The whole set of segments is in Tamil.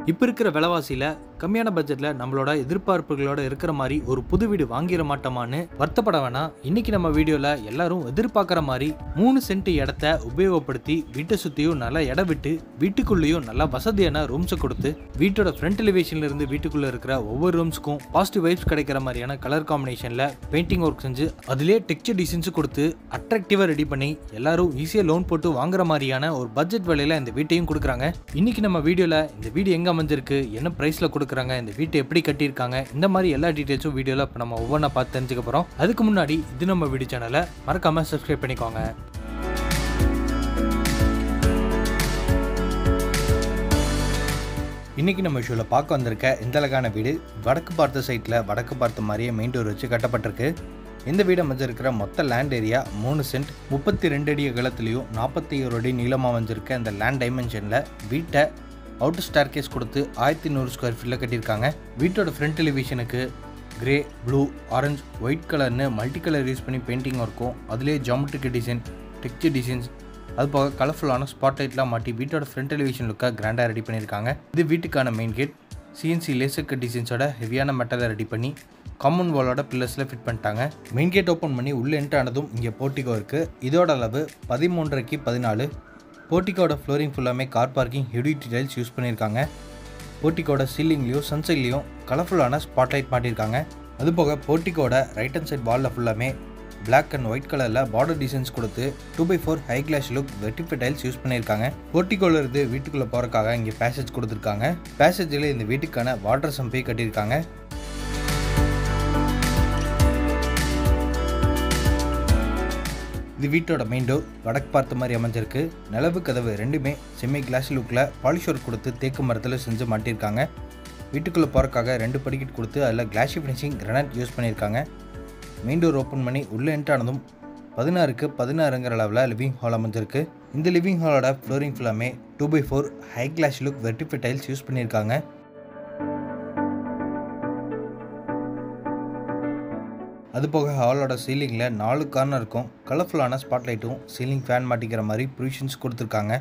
இப்போ இருக்கிற விலைவாசியில் கம்மியான பட்ஜெட்டில் நம்மளோட எதிர்பார்ப்புகளோட இருக்கிற மாதிரி ஒரு புது வீடு வாங்கிட மாட்டோமான்னு வருத்தப்பட வேணாம் இன்னைக்கு நம்ம வீடியோவில் எல்லாரும் எதிர்பார்க்குற மாதிரி மூணு சென்ட் இடத்த உபயோகப்படுத்தி வீட்டை சுற்றியும் நல்லா இடம் விட்டு வீட்டுக்குள்ளேயும் நல்லா வசதியான ரூம்ஸை கொடுத்து வீட்டோட ஃப்ரண்ட் எலிவேஷன்ல இருந்து வீட்டுக்குள்ளே இருக்கிற ஒவ்வொரு ரூம்ஸ்க்கும் பாசிட்டிவ் வைப்ஸ் கிடைக்கிற மாதிரியான கலர் காம்பினேஷனில் பெயிண்டிங் ஒர்க் செஞ்சு அதுலேயே டெக்ஸ்டர் டிசைன்ஸ் கொடுத்து அட்ராக்டிவாக ரெடி பண்ணி எல்லாரும் ஈஸியாக லோன் போட்டு வாங்குற மாதிரியான ஒரு பட்ஜெட் விலையில இந்த வீட்டையும் கொடுக்குறாங்க இன்னைக்கு நம்ம வீடியோவில் இந்த வீடு எங்கே அமைஞ்சிருக்கு என்ன ப்ரைஸில் கொடுக்குறாங்க இந்த வீட்டை எப்படி கட்டியிருக்காங்க இந்த மாதிரி எல்லா டீட்டெயில்ஸும் வீடியோவில் இப்போ நம்ம ஒவ்வொன்றா பார்த்து தெரிஞ்சுக்க போகிறோம் அதுக்கு முன்னாடி இது நம்ம வீடியோ சேனலை மறக்காமல் சப்ஸ்கிரைப் பண்ணிக்கோங்க இன்னைக்கு நம்ம ஷோவில் பார்க்க வந்திருக்க இந்த அழகான வீடு வடக்கு பார்த்த சைட்டில் வடக்கு பார்த்த மாதிரியே மெயின் டோர் வச்சு கட்டப்பட்டிருக்கு இந்த வீடு அமைஞ்சிருக்கிற மொத்த லேண்ட் ஏரியா மூணு சென்ட் முப்பத்தி ரெண்டு அடி அகலத்துலேயும் நாற்பத்தி ஒரு அடி நீளமாக அமைஞ்சிருக்க இந்த லேண்ட் டைமென்ஷனில் வீட்டை அவுட்டர் ஸ்டார்கேஸ் கொடுத்து ஆயிரத்தி நூறு ஸ்கொயர் ஃபீட்டில் கட்டியிருக்காங்க வீட்டோட ஃப்ரண்ட் டெலிவிஷனுக்கு கிரே ப்ளூ ஆரஞ்சு ஒயிட் கலர்னு மல்டி கலர் யூஸ் பண்ணி பெயிண்டிங் இருக்கும் அதுலேயே ஜாமெட்ரிக் டிசைன் டெக்ஸ்சர் டிசைன்ஸ் அது போக கலர்ஃபுல்லான ஸ்பாட் லைட்லாம் மாட்டி வீட்டோட ஃப்ரண்ட் டெலிவிஷன் லுக்காக கிராண்டாக ரெடி பண்ணியிருக்காங்க இது வீட்டுக்கான main gate CNC laser cut டிசைன்ஸோட ஹெவியான மெட்டலை ரெடி பண்ணி காமன் வாலோட பில்லர்ஸில் ஃபிட் பண்ணிட்டாங்க மெயின் கேட் ஓப்பன் பண்ணி உள்ளே என்ட்ரு ஆனதும் இங்கே போர்ட்டிகோ இருக்குது இதோட அளவு பதிமூன்றரைக்கு பதினாலு போர்ட்டிகோட ஃப்ளோரிங் ஃபுல்லாமே car parking heavy tiles use பண்ணியிருக்காங்க போர்ட்டிகோட சீலிங்லேயும் சன்சைட்லேயும் கலர்ஃபுல்லான ஸ்பாட்லைட் மாட்டியிருக்காங்க அது போக போர்ட்டிகோட ரைட் ஹேண்ட் சைட் வாலில் ஃபுல்லாமே பிளாக் அண்ட் ஒயிட் கலரில் பார்டர் டிசைன்ஸ் கொடுத்து two by four high class look vitrified tiles use பண்ணியிருக்காங்க போர்ட்டிகோல இருந்து வீட்டுக்குள்ளே போகிறக்காக இங்கே பேசேஜ் கொடுத்துருக்காங்க பேசேஜில் இந்த வீட்டுக்கான வாட்டர் சம்பை கட்டியிருக்காங்க இது வீட்டோட மெயின் டோர் வடக்கு பார்த்த மாதிரி அமைஞ்சிருக்கு நிலவு கதவு ரெண்டுமே செம்மி கிளாஸ் லுக்கில் பாலிஷ் ஒர்க் கொடுத்து தேக்கு மரத்தில் செஞ்சு மாட்டியிருக்காங்க வீட்டுக்குள்ளே போகிறக்காக ரெண்டு படிக்கட் கொடுத்து அதில் கிளாஷி ஃபினிஷிங் கிரனைட் யூஸ் பண்ணியிருக்காங்க மெயின் டோர் ஓப்பன் பண்ணி உள்ளே என்ட்ரானதும் பதினாறுக்கு பதினாறுங்கிற அளவில் லிவிங் ஹால் அமைஞ்சிருக்கு இந்த லிவிங் ஹாலோட ஃப்ளோரிங் ஃபுல்லாமே two by four high class look வெர்டிஃபை டைல்ஸ் யூஸ் பண்ணியிருக்காங்க அது போக ஹாலோட சீலிங்கில் நாலு கார்னருக்கும் கலர்ஃபுல்லான ஸ்பாட்லைட்டும் சீலிங் ஃபேன் மாட்டிக்கிற மாதிரி ப்ரொவிஷன்ஸ் கொடுத்துருக்காங்க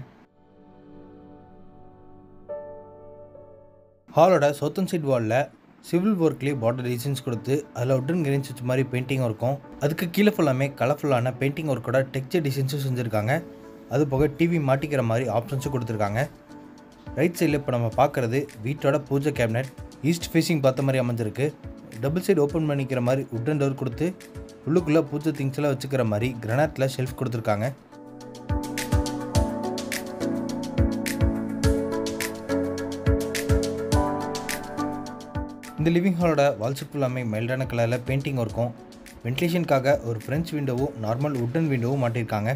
ஹாலோட சோத்தன் சைட் வாலில் சிவில் ஒர்க்லேயே பார்டர் டிசைன்ஸ் கொடுத்து அதில் உட்டன் கிரீன் சுவிட்ச் மாதிரி பெயிண்டிங் இருக்கும் அதுக்கு கீழே ஃபுல்லாமே கலர்ஃபுல்லான பெயிண்டிங் ஒர்க்கோட டெக்ஸ்சர் டிசைன்ஸும் செஞ்சுருக்காங்க அது போக டிவி மாட்டிக்கிற மாதிரி ஆப்ஷன்ஸும் கொடுத்துருக்காங்க ரைட் சைடில் இப்போ நம்ம பார்க்குறது வீட்டோட பூஜை கேபினெட் ஈஸ்ட் ஃபேஸிங் பார்த்த மாதிரி அமைஞ்சிருக்கு டபுள் சைடு ஓப்பன் பண்ணிக்கிற மாதிரி உட்டன் டோர் கொடுத்து உள்ளுக்குள்ளே பூஜை திங்ஸ் எல்லாம் வச்சுக்கிற மாதிரி கிரனாட்டில் ஷெல்ஃப் கொடுத்துருக்காங்க இந்த லிவிங் ஹாலோட வால்ஸ் ஃபுல்லாமே மைல்டான கலரில் பெயிண்டிங் இருக்கும் வென்டிலேஷனுக்காக ஒரு ஃப்ரெஞ்ச் விண்டோவும் நார்மல் உட்டன் விண்டோவும் மாட்டியிருக்காங்க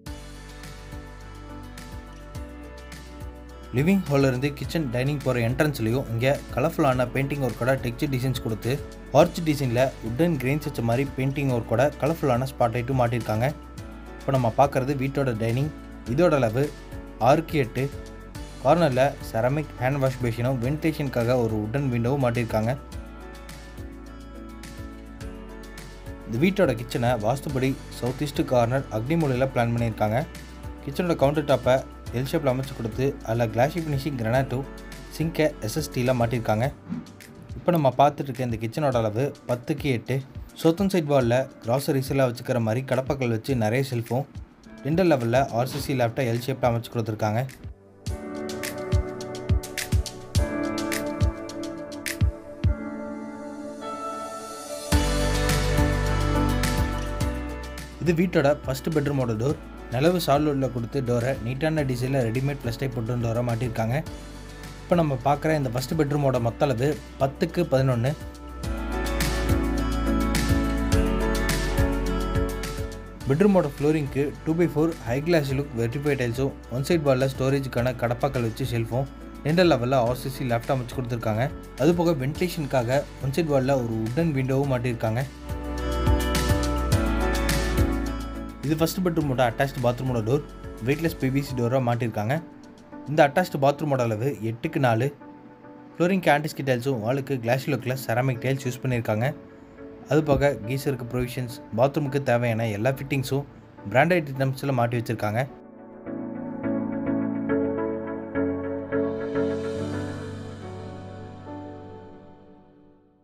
லிவிங் ஹாலிருந்து கிச்சன் டைனிங் போகிற என்ட்ரன்ஸ்லையும் இங்கே கலர்ஃபுல்லான பெயிண்டிங் ஒர்க்கோட டெக்ஸ்சர் டிசைன்ஸ் கொடுத்து ஆர்ச் டிசைனில் உட்டன் கிரெயின்ஸ் வச்ச மாதிரி பெயிண்டிங் ஒர்க்கோட கலர்ஃபுல்லான ஸ்பாட்லைட்டும் மாட்டியிருக்காங்க இப்போ நம்ம பார்க்குறது வீட்டோட டைனிங் இதோட அளவு ஆறுக்கு எட்டு கார்னரில் செரமிக் ஹேண்ட் வாஷ் பேஷனும் வென்டிலேஷனுக்காக ஒரு உட்டன் விண்டோவும் மாட்டியிருக்காங்க இந்த வீட்டோட கிச்சனை வாஸ்துபடி சவுத் ஈஸ்ட் கார்னர் அக்னிமூலையில் பிளான் பண்ணியிருக்காங்க கிச்சனோட கவுண்டர் டாப்பை எல் ஷேப்பில் அமைச்சு கொடுத்து அதில் கிளாஷி ஃபினிஷிங் கிரனாட்டும் சிங்கை எஸ்எஸ்டியில் மாட்டியிருக்காங்க இப்போ நம்ம பார்த்துட்டு இருக்க இந்த கிச்சனோட அளவு பத்துக்கு எட்டு சோத்தன் சைட் வாலில் கிராசரிஸ் எல்லாம் வச்சுக்கிற மாதிரி கடப்பக்கல் வச்சு நிறைய செல்ஃபும் ரெண்டு லெவலில் ஆர்சிசி லேப்டாப் எல் ஷேப்பில் அமைச்சு கொடுத்துருக்காங்க இது வீட்டோட ஃபஸ்ட் பெட்ரூமோட டோர் நிலவு சால்வுட்டில் கொடுத்து டோரை நீட்டான டிசைனில் ரெடிமேட் ப்ளஸ் டைப் போட்டு டோரை மாட்டியிருக்காங்க இப்போ நம்ம பார்க்குற இந்த ஃபஸ்ட் பெட்ரூமோட மொத்த அளவு பத்துக்கு பதினொன்று பெட்ரூமோட ஃப்ளோரிங்க்கு two by four high class look வெர்டிஃபை டைல்ஸும் ஒன் சைட் வாலில் ஸ்டோரேஜுக்கான கடப்பாக்கள் வச்சு ஷெல்ஃபும் ரெண்டு லெவலில் ஆர்சிசி லேப்டாப் வச்சு கொடுத்துருக்காங்க அது போக வென்டிலேஷனுக்காக ஒன் சைட் வாலில் ஒரு உட்டன் விண்டோவும் மாட்டியிருக்காங்க இது ஃபஸ்ட் பெட்ரூமோட அட்டாச்டு பாத்ரூமோட டோர் வெயிட்லெஸ் பிவிசி டோராக மாட்டியிருக்காங்க இந்த அட்டாச்டு பாத்ரூமோட அளவு எட்டுக்கு நாலு ஃப்ளோரிங் கேண்டிஸ்கி டைல்ஸும் வாலுக்கு கிளாஸ் லுக்கில் செராமிக் டைல்ஸ் யூஸ் பண்ணியிருக்காங்க அது போக கீசருக்கு ப்ரொவிஷன்ஸ் பாத்ரூமுக்கு தேவையான எல்லா ஃபிட்டிங்ஸும் பிராண்டட் ஐட்டம்ஸில் மாட்டி வச்சுருக்காங்க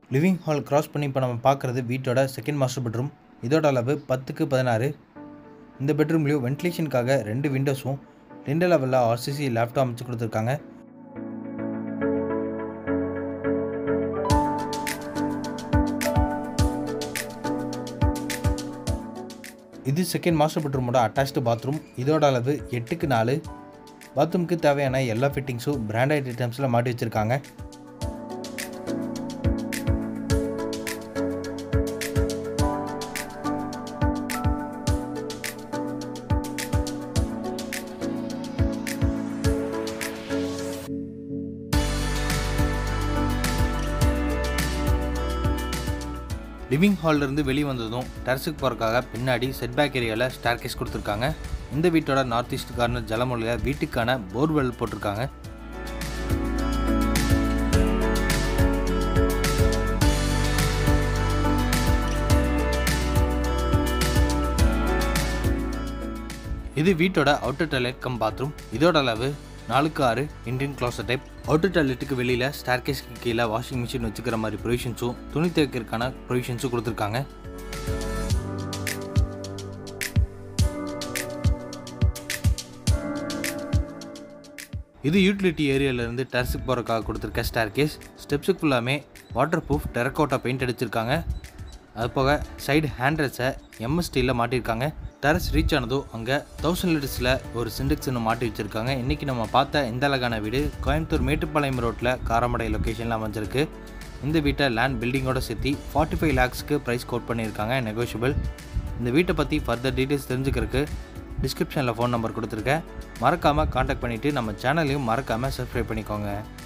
லிவிங் ஹால் கிராஸ் பண்ணி இப்போ நம்ம பார்க்குறது வீட்டோட செகண்ட் மாஸ்டர் பெட்ரூம் இதோட அளவு பத்துக்கு பதினாறு இந்த பெட்ரூம்லேயும் வென்டிலேஷனுக்காக ரெண்டு விண்டோஸும் ரெண்டு லெவலில் ஆர்சிசி லேப்டாப் அமைச்சு கொடுத்துருக்காங்க இது செகண்ட் மாஸ்டர் பெட்ரூமோட அட்டாச்டு பாத்ரூம் இதோட அளவு எட்டுக்கு நாலு பாத்ரூமுக்கு தேவையான எல்லா ஃபிட்டிங்ஸும் பிராண்டட் ஐட்டம்ஸில் மாட்டி வச்சுருக்காங்க லிவிங் ஹால்லேருந்து வெளியே வந்ததும் டெரஸுக்கு போகிறக்காக பின்னாடி செட்பேக் ஏரியாவில் ஸ்டார்கேஸ் கொடுத்துருக்காங்க இந்த வீட்டோட நார்த் ஈஸ்ட் கார்னர் ஜலமொழியில் வீட்டுக்கான போர்வெல் போட்டிருக்காங்க இது வீட்டோட அவுட்டர் டாய்லெட் கம் பாத்ரூம் இதோட அளவு நாலுக்கு ஆறு இந்தியன் க்ளாசட் டைப் அவுட்டர் டாய்லெட்டுக்கு வெளியில் ஸ்டார்கேஸ்க்கு கீழே வாஷிங் மிஷின் வச்சுக்கிற மாதிரி ப்ரொவிஷன்ஸும் துணி துவைக்கிறதுக்கான ப்ரொவிஷன்ஸும் கொடுத்துருக்காங்க இது யூட்டிலிட்டி ஏரியாவிலேருந்து டெரஸுக்கு போகிறக்காக கொடுத்துருக்க ஸ்டார்கேஸ் ஸ்டெப்ஸுக்கு ஃபுல்லாமே வாட்டர் ப்ரூஃப் டெரக்கோட்டா பெயிண்ட் அடிச்சிருக்காங்க அது போக சைடு ஹேண்ட்ரஸை எம்எஸ் ஸ்டீலில் மாட்டியிருக்காங்க டெரஸ் ரீச் ஆனதும் அங்கே தௌசண்ட் லிட்டர்ஸில் ஒரு சிண்டெக்ஸ் ஒன்று மாட்டி வச்சுருக்காங்க இன்றைக்கி நம்ம பார்த்த இந்த அழகான வீடு கோயம்புத்தூர் மேட்டுப்பாளையம் ரோட்டில் காரமடை லொக்கேஷனில் அமைஞ்சிருக்கு இந்த வீட்டை லேண்ட் பில்டிங்கோட சேர்த்து ஃபார்ட்டி ஃபைவ் லேக்ஸ்க்கு ப்ரைஸ் கோட் பண்ணியிருக்காங்க நெகோஷியபிள் இந்த வீட்டை பற்றி ஃபர்தர் டீட்டெயில்ஸ் தெரிஞ்சுக்கிறதுக்கு டிஸ்கிரிப்ஷனில் ஃபோன் நம்பர் கொடுத்துருக்கேன் மறக்காமல் காண்டாக்ட் பண்ணிவிட்டு நம்ம சேனலையும் மறக்காமல் சப்ஸ்கிரைப் பண்ணிக்கோங்க